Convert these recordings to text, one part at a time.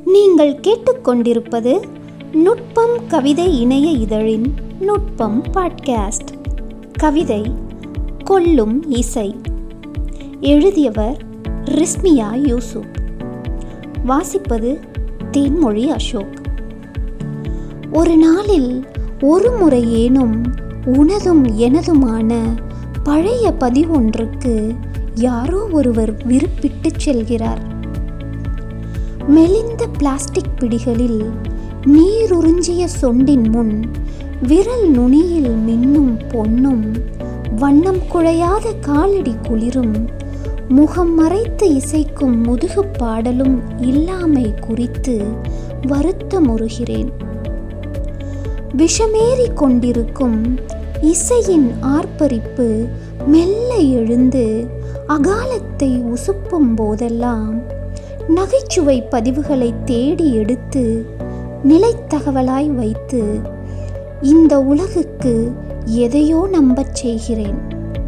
நீங்கள் கேட்டுக்கொண்டிருப்பது நுட்பம் கவிதை இணைய இதழின் நுட்பம் பாட்காஸ்ட் கவிதை கொல்லும் இசை எழுதியவர் ரிஸ்மியா யூசுப் வாசிப்பது தேன்மொழி அசோக் ஒரு நாளில் ஒரு முறையேனும் உனதும் எனதுமான பழைய பதிவொன்றுக்கு யாரோ ஒருவர் விருப்பிட்டு செல்கிறார் மெலிந்த பிளாஸ்டிக் பிடிகளில் நீருறிஞ்சிய சொண்டின் முன் விரல் நுனியில் மின்னும் பொன்னும் வண்ணம் குழையாத காலடி குளிரும் முகம் மறைத்து இசைக்கும் முதுகு பாடலும் இல்லாமை குறித்து வருத்தமுறுகிறேன் விஷமேறி கொண்டிருக்கும் இசையின் ஆர்ப்பரிப்பு மெல்ல எழுந்து அகாலத்தை உசுப்பும் போதெல்லாம் நகைச்சுவை பதிவுகளை தேடி எடுத்து நிலைத்தகவலாய் வைத்து இந்த உலகுக்கு எதையோ நம்பச் செய்கிறேன்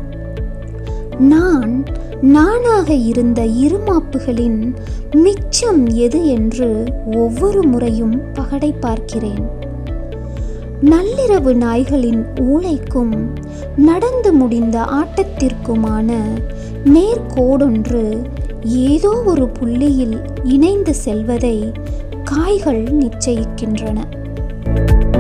நான் நானாக இருந்த இருமாப்புகளின் மிச்சம் எது என்று ஒவ்வொரு முறையும் பகடை பார்க்கிறேன் நள்ளிரவு நாய்களின் ஊளைக்கும் நடந்து முடிந்த ஆட்டத்திற்குமான நேர்கோடொன்று ஏதோ ஒரு புள்ளியில் இணைந்து செல்வதை காய்கள் நிச்சயிக்கின்றன